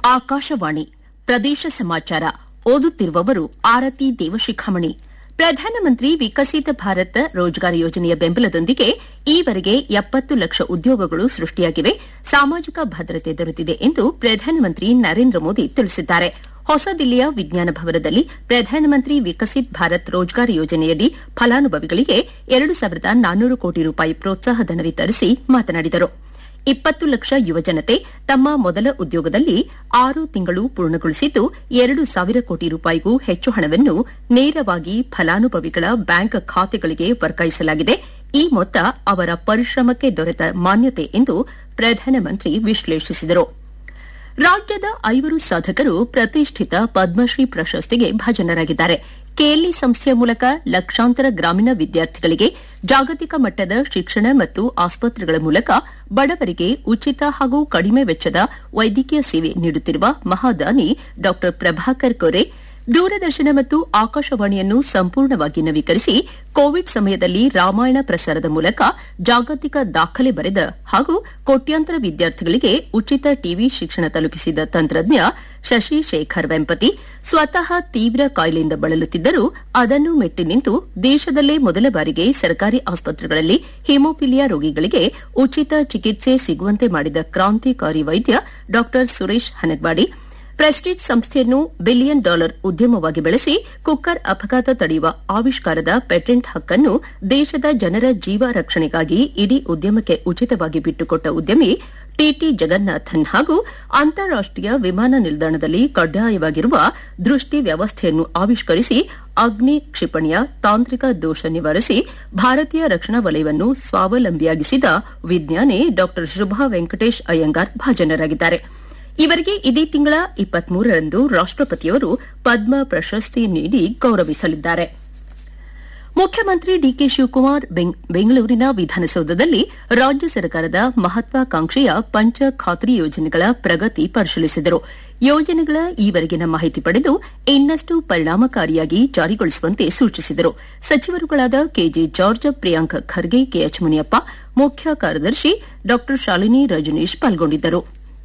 ಆಕಾಶವಾಣಿ ಪ್ರದೇಶ ಸಮಾಚಾರ ಓದುತ್ತಿರುವವರು ಆರತಿ ದೇವಶಿಖಾಮಣಿ ಪ್ರಧಾನಮಂತ್ರಿ ವಿಕಸಿತ ಭಾರತ ರೋಜ್ಗಾರ್ ಯೋಜನೆಯ ಬೆಂಬಲದೊಂದಿಗೆ ಈವರೆಗೆ ಎಪ್ಪತ್ತು ಲಕ್ಷ ಉದ್ಯೋಗಗಳು ಸೃಷ್ಟಿಯಾಗಿವೆ ಸಾಮಾಜಿಕ ಭದ್ರತೆ ದೊರೆತಿದೆ ಎಂದು ಪ್ರಧಾನಮಂತ್ರಿ ನರೇಂದ್ರ ಮೋದಿ ತಿಳಿಸಿದ್ದಾರೆ ಹೊಸ ದಿಲ್ಲಿಯ ವಿಜ್ಞಾನ ಭವನದಲ್ಲಿ ಪ್ರಧಾನಮಂತ್ರಿ ವಿಕಸಿತ್ ಭಾರತ್ ರೋಜ್ಗಾರ್ ಯೋಜನೆಯಡಿ ಫಲಾನುಭವಿಗಳಿಗೆ ಎರಡು ಸಾವಿರದ ನಾನ್ನೂರು ಕೋಟಿ ರೂಪಾಯಿ ಪ್ರೋತ್ಸಾಹಧನ ವಿತರಿಸಿ ಮಾತನಾಡಿದರು ಇಪ್ಪತ್ತು ಲಕ್ಷ ಯುವಜನತೆ ತಮ್ಮ ಮೊದಲ ಉದ್ಯೋಗದಲ್ಲಿ ಆರು ತಿಂಗಳು ಪೂರ್ಣಗೊಳಿಸಿದ್ದು ಎರಡು ಸಾವಿರ ಕೋಟಿ ರೂಪಾಯಿಗೂ ಹೆಚ್ಚು ಹಣವನ್ನು ನೇರವಾಗಿ ಫಲಾನುಭವಿಗಳ ಬ್ಯಾಂಕ್ ಖಾತೆಗಳಿಗೆ ವರ್ಗಾಯಿಸಲಾಗಿದೆ ಈ ಮೊತ್ತ ಅವರ ಪರಿಶ್ರಮಕ್ಕೆ ದೊರೆತ ಮಾನ್ಯತೆ ಎಂದು ಪ್ರಧಾನಮಂತ್ರಿ ವಿಶ್ಲೇಷಿಸಿದರು ರಾಜ್ಯದ ಐವರು ಸಾಧಕರು ಪ್ರತಿಷ್ಠಿತ ಪದ್ಮಶ್ರೀ ಪ್ರಶಸ್ತಿಗೆ ಭಾಜನರಾಗಿದ್ದಾರೆ ಕೆಎಲ್ಇ ಸಂಸ್ಥೆಯ ಮೂಲಕ ಲಕ್ಷಾಂತರ ಗ್ರಾಮೀಣ ವಿದ್ಯಾರ್ಥಿಗಳಿಗೆ ಜಾಗತಿಕ ಮಟ್ಟದ ಶಿಕ್ಷಣ ಮತ್ತು ಆಸ್ಪತ್ರೆಗಳ ಮೂಲಕ ಬಡವರಿಗೆ ಉಚಿತ ಹಾಗೂ ಕಡಿಮೆ ವೆಚ್ಚದ ವೈದ್ಯಕೀಯ ಸೇವೆ ನೀಡುತ್ತಿರುವ ಮಹಾದಾನಿ ಡಾ ಪ್ರಭಾಕರ್ ಕೋರೆ ದೂರದರ್ಶನ ಮತ್ತು ಆಕಾಶವಾಣಿಯನ್ನು ಸಂಪೂರ್ಣವಾಗಿ ನವೀಕರಿಸಿ ಕೋವಿಡ್ ಸಮಯದಲ್ಲಿ ರಾಮಾಯಣ ಪ್ರಸಾರದ ಮೂಲಕ ಜಾಗತಿಕ ದಾಖಲೆ ಬರೆದ ಹಾಗೂ ಕೋಟ್ಯಾಂತರ ವಿದ್ಯಾರ್ಥಿಗಳಿಗೆ ಉಚಿತ ಟಿವಿ ಶಿಕ್ಷಣ ತಲುಪಿಸಿದ ತಂತ್ರಜ್ಞ ಶಶಿ ಶೇಖರ್ ವೆಂಪತಿ ಸ್ವತಃ ತೀವ್ರ ಕಾಯಿಲೆಯಿಂದ ಬಳಲುತ್ತಿದ್ದರೂ ಅದನ್ನು ಮೆಟ್ಟಿ ನಿಂತು ದೇಶದಲ್ಲೇ ಮೊದಲ ಬಾರಿಗೆ ಸರ್ಕಾರಿ ಆಸ್ಪತ್ರೆಗಳಲ್ಲಿ ಹಿಮೋಫಿಲಿಯಾ ರೋಗಿಗಳಿಗೆ ಉಚಿತ ಚಿಕಿತ್ಸೆ ಸಿಗುವಂತೆ ಮಾಡಿದ ಕ್ರಾಂತಿಕಾರಿ ವೈದ್ಯ ಡಾ ಸುರೇಶ್ ಹನಗ್ವಾಡಿ ಪ್ರೆಸ್ಟೀಜ್ ಸಂಸ್ಥೆಯನ್ನು ಬಿಲಿಯನ್ ಡಾಲರ್ ಉದ್ಯಮವಾಗಿ ಬೆಳೆಸಿ ಕುಕ್ಕರ್ ಅಪಘಾತ ತಡೆಯುವ ಆವಿಷ್ಕಾರದ ಪೇಟೆಂಟ್ ಹಕ್ಕನ್ನು ದೇಶದ ಜನರ ಜೀವ ರಕ್ಷಣೆಗಾಗಿ ಇಡೀ ಉದ್ಯಮಕ್ಕೆ ಉಚಿತವಾಗಿ ಬಿಟ್ಟುಕೊಟ್ಟ ಉದ್ಯಮಿ ಟಿಟಿ ಜಗನ್ನಾಥನ್ ಹಾಗೂ ಅಂತಾರಾಷ್ಟೀಯ ವಿಮಾನ ನಿಲ್ದಾಣದಲ್ಲಿ ಕಡ್ಡಾಯವಾಗಿರುವ ದೃಷ್ಟಿ ವ್ಯವಸ್ಥೆಯನ್ನು ಆವಿಷ್ಕರಿಸಿ ಅಗ್ನಿ ಕ್ಷಿಪಣಿಯ ತಾಂತ್ರಿಕ ದೋಷ ನಿವಾರಿಸಿ ಭಾರತೀಯ ರಕ್ಷಣಾ ವಲಯವನ್ನು ಸ್ವಾವಲಂಬಿಯಾಗಿಸಿದ ವಿಜ್ಞಾನಿ ಡಾ ಶುಭಾ ವೆಂಕಟೇಶ್ ಅಯ್ಯಂಗಾರ್ ಭಾಜನರಾಗಿದ್ದಾರೆ ಇವರಿಗೆ ಇದೇ ತಿಂಗಳ ಇಪ್ಪತ್ಮೂರರಂದು ರಾಷ್ಟಪತಿಯವರು ಪದ್ಮ ಪ್ರಶಸ್ತಿ ನೀಡಿ ಗೌರವಿಸಲಿದ್ದಾರೆ ಮುಖ್ಯಮಂತ್ರಿ ಡಿಕೆ ಶಿವಕುಮಾರ್ ಬೆಂಗಳೂರಿನ ವಿಧಾನಸೌಧದಲ್ಲಿ ರಾಜ್ಯ ಸರ್ಕಾರದ ಮಹತ್ವಾಕಾಂಕ್ಷೆಯ ಪಂಚ ಖಾತ್ರಿ ಯೋಜನೆಗಳ ಪ್ರಗತಿ ಪರಿಶೀಲಿಸಿದರು ಯೋಜನೆಗಳ ಈವರೆಗಿನ ಮಾಹಿತಿ ಪಡೆದು ಇನ್ನಷ್ಟು ಪರಿಣಾಮಕಾರಿಯಾಗಿ ಜಾರಿಗೊಳಿಸುವಂತೆ ಸೂಚಿಸಿದರು ಸಚಿವರುಗಳಾದ ಕೆಜೆ ಜಾರ್ಜ್ ಪ್ರಿಯಾಂಕ್ ಖರ್ಗೆ ಕೆಎಚ್ ಮುನಿಯಪ್ಪ ಮುಖ್ಯ ಕಾರ್ಯದರ್ಶಿ ಡಾ ಶಾಲಿನಿ ರಜನೀಶ್ ಪಾಲ್ಗೊಂಡಿದ್ದರು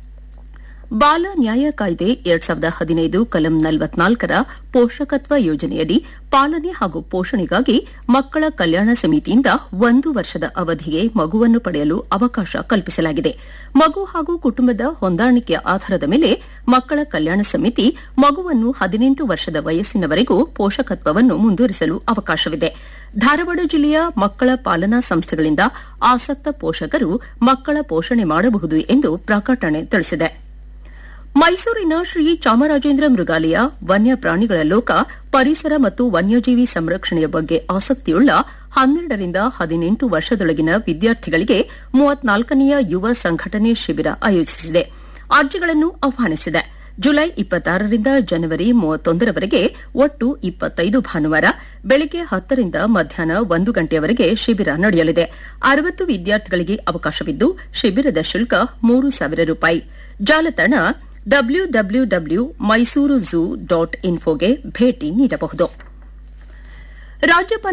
ಬಾಲ ನ್ಯಾಯ ಕಾಯ್ದೆ ಎರಡ್ ಸಾವಿರದ ಹದಿನೈದು ಕಲಂ ನಲವತ್ನಾಲ್ಕರ ಪೋಷಕತ್ವ ಯೋಜನೆಯಡಿ ಪಾಲನೆ ಹಾಗೂ ಪೋಷಣೆಗಾಗಿ ಮಕ್ಕಳ ಕಲ್ಯಾಣ ಸಮಿತಿಯಿಂದ ಒಂದು ವರ್ಷದ ಅವಧಿಗೆ ಮಗುವನ್ನು ಪಡೆಯಲು ಅವಕಾಶ ಕಲ್ಪಿಸಲಾಗಿದೆ ಮಗು ಹಾಗೂ ಕುಟುಂಬದ ಹೊಂದಾಣಿಕೆಯ ಆಧಾರದ ಮೇಲೆ ಮಕ್ಕಳ ಕಲ್ಯಾಣ ಸಮಿತಿ ಮಗುವನ್ನು ಹದಿನೆಂಟು ವರ್ಷದ ವಯಸ್ಸಿನವರೆಗೂ ಪೋಷಕತ್ವವನ್ನು ಮುಂದುವರಿಸಲು ಅವಕಾಶವಿದೆ ಧಾರವಾಡ ಜಿಲ್ಲೆಯ ಮಕ್ಕಳ ಪಾಲನಾ ಸಂಸ್ಥೆಗಳಿಂದ ಆಸಕ್ತ ಪೋಷಕರು ಮಕ್ಕಳ ಪೋಷಣೆ ಮಾಡಬಹುದು ಎಂದು ಪ್ರಕಟಣೆ ತಿಳಿಸಿದೆ ಮೈಸೂರಿನ ಶ್ರೀ ಚಾಮರಾಜೇಂದ್ರ ಮೃಗಾಲಯ ವನ್ಯ ಪ್ರಾಣಿಗಳ ಲೋಕ ಪರಿಸರ ಮತ್ತು ವನ್ಯಜೀವಿ ಸಂರಕ್ಷಣೆಯ ಬಗ್ಗೆ ಆಸಕ್ತಿಯುಳ್ಳ ಹನ್ನೆರಡರಿಂದ ಹದಿನೆಂಟು ವರ್ಷದೊಳಗಿನ ವಿದ್ಯಾರ್ಥಿಗಳಿಗೆ ಮೂವತ್ನಾಲ್ಕನೆಯ ಯುವ ಸಂಘಟನೆ ಶಿಬಿರ ಆಯೋಜಿಸಿದೆ ಅರ್ಜಿಗಳನ್ನು ಆಹ್ವಾನಿಸಿದೆ ಜುಲೈ ಇಪ್ಪತ್ತಾರರಿಂದ ಜನವರಿ ಮೂವತ್ತೊಂದರವರೆಗೆ ಒಟ್ಟು ಇಪ್ಪತ್ತೈದು ಭಾನುವಾರ ಬೆಳಗ್ಗೆ ಹತ್ತರಿಂದ ಮಧ್ಯಾಹ್ನ ಒಂದು ಗಂಟೆಯವರೆಗೆ ಶಿಬಿರ ನಡೆಯಲಿದೆ ಅರವತ್ತು ವಿದ್ಯಾರ್ಥಿಗಳಿಗೆ ಅವಕಾಶವಿದ್ದು ಶಿಬಿರದ ಶುಲ್ಕ ಮೂರು ಸಾವಿರ ರೂಪಾಯಿ ಜಾಲತಾಣ W W W Mysuru zoo dot ಇನ್ಫೋಗೆ ಭೇಟಿ ನೀಡಬಹುದು ರಾಜ್ಯಪಾಲ